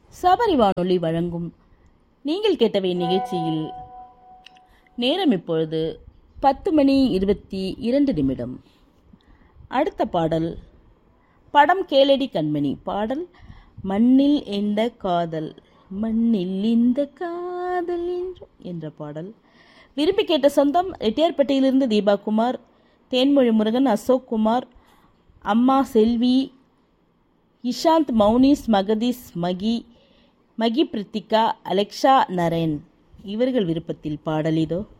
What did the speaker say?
சபரி வானொலி வழங்கும் நீங்கள் கேட்டவை நிகழ்ச்சியில் நேரம் இப்பொழுது பத்து மணி இருபத்தி இரண்டு நிமிடம் அடுத்த பாடல் படம் கேளடி கண்மணி பாடல் மண்ணில் எந்த காதல் மண்ணில் இந்த காதல் என்று என்ற பாடல் விரும்பி கேட்ட சொந்தம் ரெட்டியார்பட்டியிலிருந்து தீபா குமார் தேன்மொழி முருகன் அசோக் குமார் அம்மா செல்வி இஷாந்த் மௌனிஸ் மகதீஸ் மகி மகி பிரித்திகா அலெக்ஷா நரேன் இவர்கள் விருப்பத்தில் பாடல் இதோ